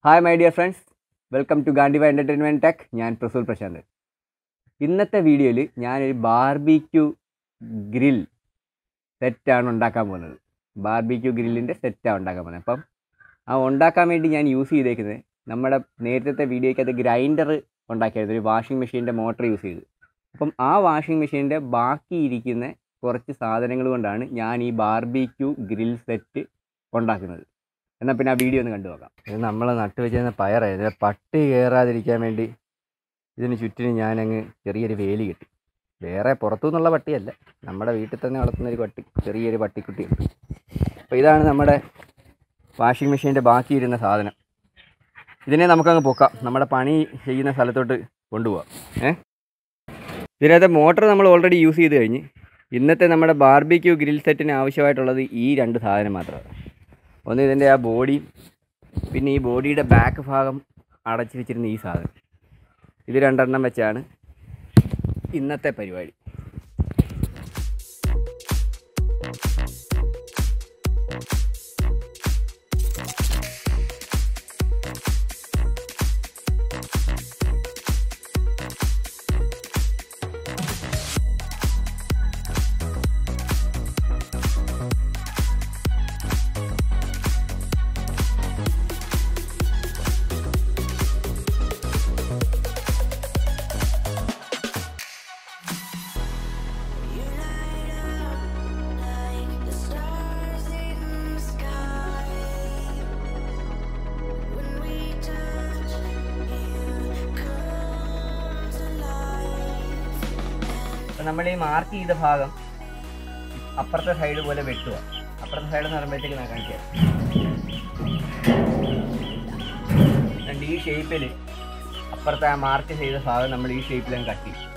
Hi my dear friends welcome to Gandhiva entertainment tech ഞാൻ പ്രസൂൽ പ്രശാന്ത് ഇന്നത്തെ വീഡിയോയിൽ ഞാനൊരു ബാർബിക്യൂ ഗ്രിൽ സെറ്റാണ് ഉണ്ടാക്കാൻ പോകുന്നത് ബാർബിക്യൂ ഗ്രില്ലിൻ്റെ സെറ്റാണ് ഉണ്ടാക്കാൻ പോകുന്നത് അപ്പം ആ ഉണ്ടാക്കാൻ വേണ്ടി ഞാൻ യൂസ് ചെയ്തേക്കുന്നത് നമ്മുടെ നേരത്തെ വീഡിയോയ്ക്കകത്ത് ഗ്രൈൻഡർ ഉണ്ടാക്കിയത് ഒരു വാഷിംഗ് മെഷീൻ്റെ മോട്ടർ യൂസ് ചെയ്ത് അപ്പം ആ വാഷിംഗ് മെഷീൻ്റെ ബാക്കി ഇരിക്കുന്ന കുറച്ച് സാധനങ്ങൾ കൊണ്ടാണ് ഞാൻ ഈ ബാർബിക്യൂ ഗ്രിൽ സെറ്റ് ഉണ്ടാക്കുന്നത് എന്നാൽ പിന്നെ ആ വീഡിയോ ഒന്ന് കണ്ടു നോക്കാം ഇത് നമ്മൾ നട്ടു വെച്ചിരുന്ന പയറായത് പട്ടി കയറാതിരിക്കാൻ വേണ്ടി ഇതിന് ചുറ്റിനും ഞാനങ്ങ് ചെറിയൊരു വേലി കെട്ടി വേറെ പുറത്തു നിന്നുള്ള പട്ടിയല്ല നമ്മുടെ വീട്ടിൽ തന്നെ വളർത്തുന്ന ഒരു പട്ടി ചെറിയൊരു പട്ടിക്കുട്ടിയുണ്ട് അപ്പോൾ ഇതാണ് നമ്മുടെ വാഷിംഗ് മെഷീൻ്റെ ബാക്കി ഇരുന്ന സാധനം ഇതിനെ നമുക്കങ്ങ് പൊക്കാം നമ്മുടെ പണി ചെയ്യുന്ന സ്ഥലത്തോട്ട് കൊണ്ടുപോകാം ഏ ഇതിനകത്ത് മോട്ടർ നമ്മൾ ഓൾറെഡി യൂസ് ചെയ്ത് കഴിഞ്ഞ് ഇന്നത്തെ നമ്മുടെ ബാർബിക്യൂ ഗ്രിൽ സെറ്റിന് ആവശ്യമായിട്ടുള്ളത് ഈ രണ്ട് സാധനം മാത്രമാണ് ഒന്ന് ഇതിൻ്റെ ആ ബോഡി പിന്നെ ഈ ബോഡിയുടെ ബാക്ക് ഭാഗം അടച്ചു വെച്ചിരുന്ന ഈ സാധനം ഇത് രണ്ടെണ്ണം വെച്ചാണ് ഇന്നത്തെ പരിപാടി The stars in the sky. When we touch, you come to life. അപ്പം നമ്മൾ ഈ മാർക്ക് ചെയ്ത ഭാഗം അപ്പുറത്തെ സൈഡ് പോലെ വെട്ടുക അപ്പുറത്തെ സൈഡ് എന്ന് പറയുമ്പോഴത്തേക്ക് ഞാൻ കാണിക്കാം രണ്ട് ഈ ഷേപ്പിൽ അപ്പുറത്തെ ആ മാർക്ക് ചെയ്ത ഭാഗം നമ്മൾ ഈ ഷേപ്പിൽ അങ്ങ് കട്ട് ചെയ്യും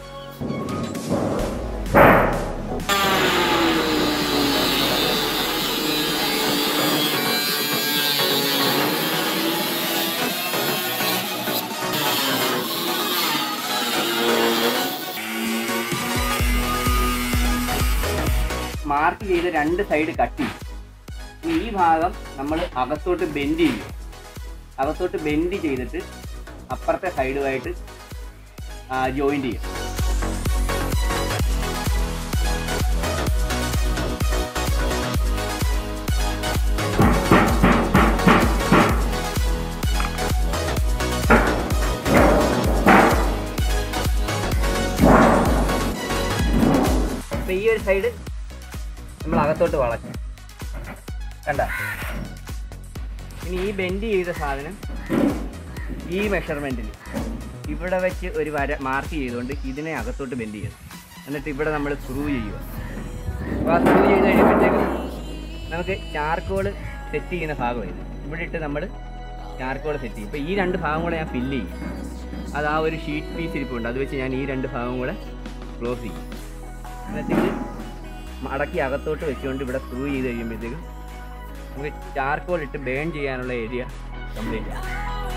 മാർക്ക് ചെയ്ത് രണ്ട് സൈഡ് കട്ട് ചെയ്യും ഇനി ഈ ഭാഗം നമ്മൾ അകത്തോട്ട് ബെൻഡ് ചെയ്യും അകത്തോട്ട് ബെൻഡ് ചെയ്തിട്ട് അപ്പുറത്തെ സൈഡുമായിട്ട് ജോയിൻ്റ് ചെയ്യും അപ്പൊ ഈ ഒരു സൈഡ് നമ്മൾ അകത്തോട്ട് വളച്ചു കണ്ട ഇനി ഈ ബെൻഡ് ചെയ്ത സാധനം ഈ മെഷർമെൻറ്റിൽ ഇവിടെ വെച്ച് ഒരു വര മാർക്ക് ചെയ്തുകൊണ്ട് ഇതിനെ അകത്തോട്ട് ബെൻഡ് ചെയ്യണം എന്നിട്ട് ഇവിടെ നമ്മൾ സ്ക്രൂ ചെയ്യുക അപ്പോൾ ആ സ്ക്രൂ ചെയ്ത് കഴിയുമ്പോഴത്തേക്കും നമുക്ക് ചാർക്കോൾ സെറ്റ് ചെയ്യുന്ന ഭാഗമായിരുന്നു ഇവിടെ ഇട്ട് നമ്മൾ ചാർക്കോൾ സെറ്റ് ചെയ്യും ഇപ്പോൾ ഈ രണ്ട് ഭാഗം കൂടെ ഞാൻ ഫില്ല് ചെയ്യും അത് ആ ഒരു ഷീറ്റ് പീസ് ഇരിപ്പുണ്ട് അത് വെച്ച് ഞാൻ ഈ രണ്ട് ഭാഗം കൂടെ ക്ലോസ് ചെയ്യും എന്നിട്ട് ഇത് മടക്കി അകത്തോട്ട് വെച്ചുകൊണ്ട് ഇവിടെ സ്ക്രൂ ചെയ്ത് കഴിയുമ്പോഴത്തേക്കും നമുക്ക് ചാർക്കോൾ ഇട്ട് ബേൺ ചെയ്യാനുള്ള ഏരിയ കംപ്ലീറ്റ് ആവും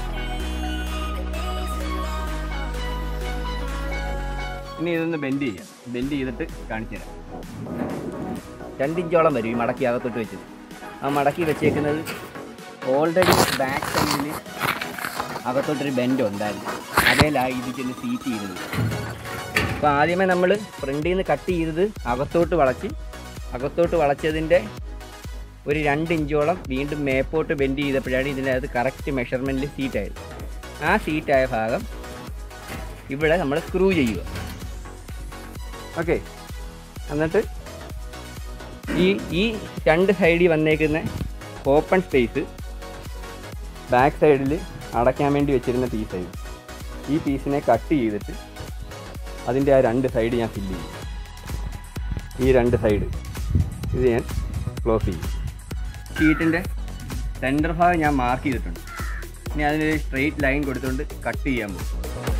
ഇനി ഇതൊന്ന് ബെൻഡ് ചെയ്യാം ബെൻഡ് ചെയ്തിട്ട് കാണിച്ചു തരാം രണ്ടിഞ്ചോളം വരും ഈ മടക്കി അകത്തോട്ട് വെച്ചത് ആ മടക്കി വെച്ചേക്കുന്നത് ഓൾറെഡി ബാക്ക് സൈഡിൽ അകത്തോട്ടൊരു ബെൻഡ് ഉണ്ടായിരുന്നു അതേലായി ഇതിന് സീറ്റ് ചെയ്തത് അപ്പോൾ ആദ്യമേ നമ്മൾ ഫ്രണ്ടിൽ നിന്ന് കട്ട് ചെയ്തത് അകത്തോട്ട് വളച്ച് അകത്തോട്ട് വളച്ചതിൻ്റെ ഒരു രണ്ട് ഇഞ്ചോളം വീണ്ടും മേപ്പോട്ട് ബെൻഡ് ചെയ്തപ്പോഴാണ് ഇതിൻ്റെ അകത്ത് കറക്റ്റ് മെഷർമെൻറ്റിൽ സീറ്റായത് ആ സീറ്റായ ഭാഗം ഇവിടെ നമ്മൾ സ്ക്രൂ ചെയ്യുക ഓക്കെ എന്നിട്ട് ഈ ഈ രണ്ട് സൈഡിൽ വന്നേക്കുന്ന ഓപ്പൺ സ്പേസ് ബാക്ക് സൈഡിൽ അടയ്ക്കാൻ വേണ്ടി വെച്ചിരുന്ന പീസായിരുന്നു ഈ പീസിനെ കട്ട് ചെയ്തിട്ട് അതിൻ്റെ ആ രണ്ട് സൈഡ് ഞാൻ ഫില്ല് ചെയ്യും ഈ രണ്ട് സൈഡ് ഇത് ഞാൻ ക്ലോസ് ചെയ്യും ഷീറ്റിൻ്റെ സെൻറ്റർ ഭാഗം ഞാൻ മാർക്ക് ചെയ്തിട്ടുണ്ട് ഇനി അതിനൊരു സ്ട്രെയിറ്റ് ലൈൻ കൊടുത്തുകൊണ്ട് കട്ട് ചെയ്യാൻ പോകും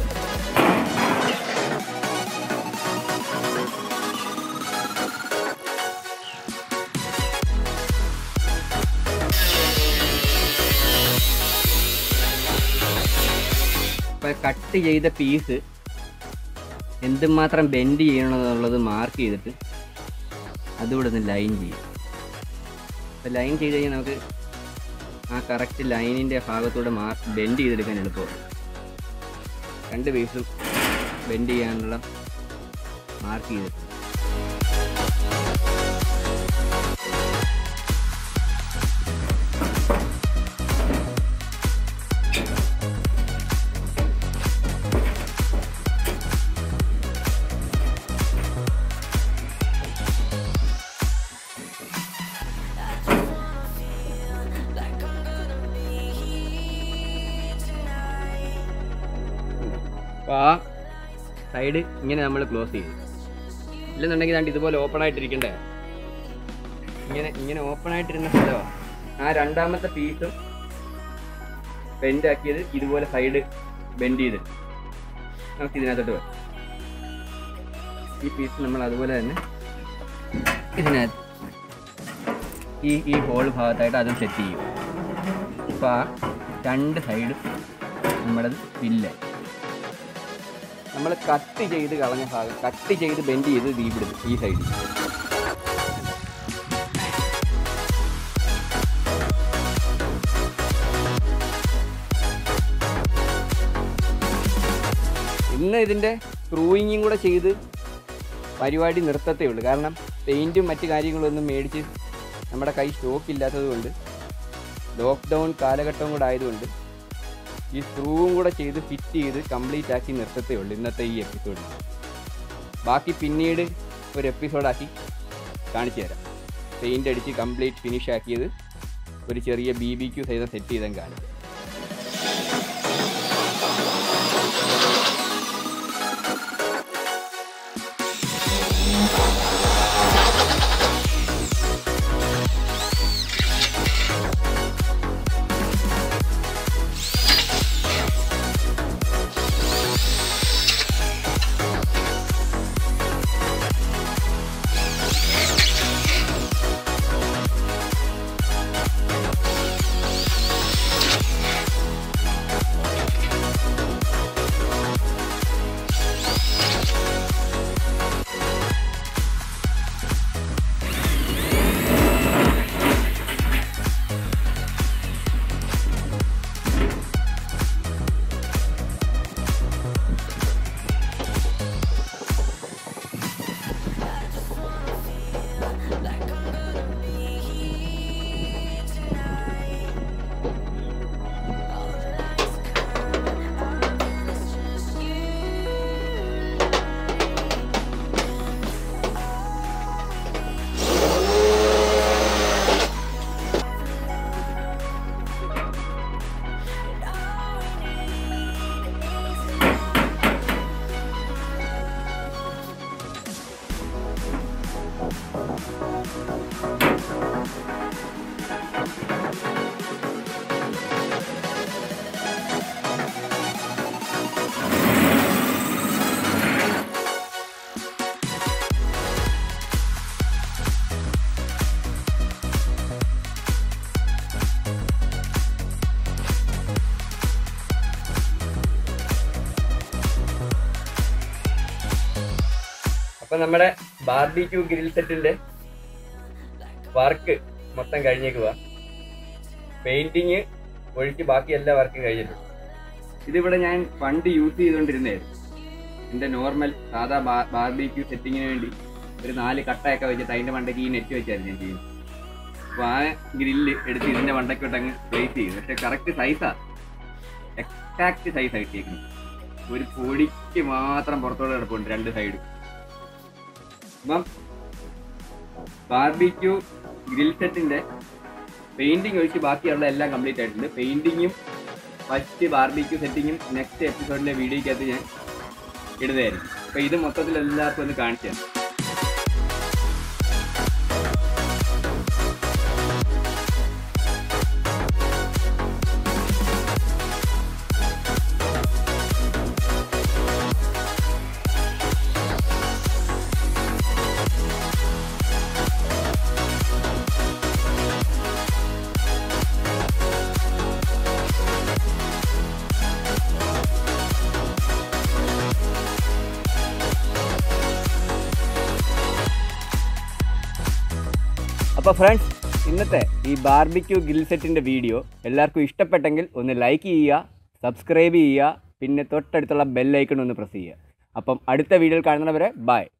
ഇപ്പോൾ കട്ട് ചെയ്ത പീസ് എന്തുമാത്രം ബെൻഡ് ചെയ്യണമെന്നുള്ളത് മാർക്ക് ചെയ്തിട്ട് അതുകൂടെ ഒന്ന് ലൈൻ ചെയ്യും അപ്പോൾ ലൈൻ ചെയ്ത് കഴിഞ്ഞാൽ നമുക്ക് ആ കറക്റ്റ് ലൈനിൻ്റെ ഭാഗത്തൂടെ മാ ബെൻഡ് ചെയ്തെടുക്കാൻ എളുപ്പമാണ് രണ്ട് പീസും ബെൻഡ് ചെയ്യാനുള്ള മാർക്ക് ചെയ്തിട്ടുണ്ട് അപ്പോൾ ആ സൈഡ് ഇങ്ങനെ നമ്മൾ ക്ലോസ് ചെയ്യും ഇല്ലെന്നുണ്ടെങ്കിൽ ദാണ്ട് ഇതുപോലെ ഓപ്പൺ ആയിട്ടിരിക്കണ്ടേ ഇങ്ങനെ ഇങ്ങനെ ഓപ്പൺ ആയിട്ടിരുന്ന സ്ഥലമാണ് ആ രണ്ടാമത്തെ പീസും ബെൻഡ് ആക്കിയത് ഇതുപോലെ സൈഡ് ബെൻഡ് ചെയ്ത് നമുക്ക് ഇതിനകത്തോട്ട് വരാം ഈ പീസ് നമ്മൾ അതുപോലെ തന്നെ ഇതിനകത്ത് ഈ ഈ ഹോൾ ഭാഗത്തായിട്ട് അതും സെറ്റ് ചെയ്യും അപ്പോൾ ആ രണ്ട് സൈഡും നമ്മളത് ഫില്ലായി നമ്മൾ കട്ട് ചെയ്ത് കളഞ്ഞ ഭാഗം കട്ട് ചെയ്ത് ബെൻഡ് ചെയ്ത് ദീ വിടുന്നു ഈ സൈഡിൽ ഇന്ന് ഇതിൻ്റെ സ്ക്രൂയിങ്ങും കൂടെ ചെയ്ത് പരിപാടി നിർത്തത്തേ ഉള്ളൂ കാരണം പെയിൻറ്റും മറ്റു കാര്യങ്ങളൊന്നും മേടിച്ച് നമ്മുടെ കൈ സ്റ്റോക്ക് ഇല്ലാത്തത് കൊണ്ട് ലോക്ക്ഡൗൺ കാലഘട്ടവും കൂടെ ആയതുകൊണ്ട് ഈ സ്ക്രൂവും കൂടെ ചെയ്ത് ഫിറ്റ് ചെയ്ത് കംപ്ലീറ്റ് ആക്കി നിർത്തത്തേ ഉള്ളൂ ഇന്നത്തെ ഈ എപ്പിസോഡിൽ ബാക്കി പിന്നീട് ഒരു എപ്പിസോഡാക്കി കാണിച്ചു തരാം പെയിൻ്റ് അടിച്ച് കംപ്ലീറ്റ് ഫിനിഷ് ആക്കിയത് ഒരു ചെറിയ ബി ബി ക്യു സൈതം സെറ്റ് ചെയ്താൽ കാണിച്ചു അപ്പൊ നമ്മുടെ ബാർബിക്യൂ ഗ്രിൽ സെറ്റിന്റെ വർക്ക് മൊത്തം കഴിഞ്ഞേക്കുക പെയിന്റിങ് ഒഴിച്ച് ബാക്കി എല്ലാ വർക്കും കഴിഞ്ഞിട്ടുണ്ട് ഇതിവിടെ ഞാൻ പണ്ട് യൂസ് ചെയ്തുകൊണ്ടിരുന്നതായിരുന്നു എൻ്റെ നോർമൽ സാധാ ബാർബിക്യൂ സെറ്റിങ്ങിന് വേണ്ടി ഒരു നാല് കട്ടയൊക്കെ വെച്ചിട്ട് അതിൻ്റെ മണ്ടയ്ക്ക് ഈ നെറ്റ് വെച്ചായിരുന്നു ഞാൻ ചെയ്യുന്നത് അപ്പോൾ ആ ഗ്രില്ല് എടുത്ത് ഇതിൻ്റെ മണ്ടയ്ക്കോട്ട് അങ്ങ് പ്ലേസ് ചെയ്തു പക്ഷെ കറക്റ്റ് സൈസാ എക്സാക്ട് സൈസാ കിട്ടിയേക്കുന്നത് ഒരു പൊടിക്ക് മാത്രം പുറത്തോട്ട് കിടപ്പുണ്ട് രണ്ട് സൈഡും അപ്പം ബാർബിക്യൂ ഗ്രിൽ സെറ്റിന്റെ പെയിന്റിങ് ഒഴിച്ച് ബാക്കിയുള്ള എല്ലാം കംപ്ലീറ്റ് ആയിട്ടുണ്ട് പെയിന്റിങ്ങും ഫസ്റ്റ് ബാർബിക്യൂ സെറ്റിങ്ങും നെക്സ്റ്റ് എപ്പിസോഡിലെ വീഡിയോക്കകത്ത് ഞാൻ ഇടുന്നതായിരിക്കും അപ്പൊ ഇത് മൊത്തത്തിൽ എല്ലാവർക്കും ഒന്ന് കാണിച്ചു തരാം അപ്പോൾ ഫ്രണ്ട്സ് ഇന്നത്തെ ഈ ബാർബിക്യൂ ഗ്രിൽ സെറ്റിൻ്റെ വീഡിയോ എല്ലാവർക്കും ഇഷ്ടപ്പെട്ടെങ്കിൽ ഒന്ന് ലൈക്ക് ചെയ്യുക സബ്സ്ക്രൈബ് ചെയ്യുക പിന്നെ തൊട്ടടുത്തുള്ള ബെല്ലൈക്കൺ ഒന്ന് പ്രസ് ചെയ്യുക അപ്പം അടുത്ത വീഡിയോയിൽ കാണുന്നവരെ ബൈ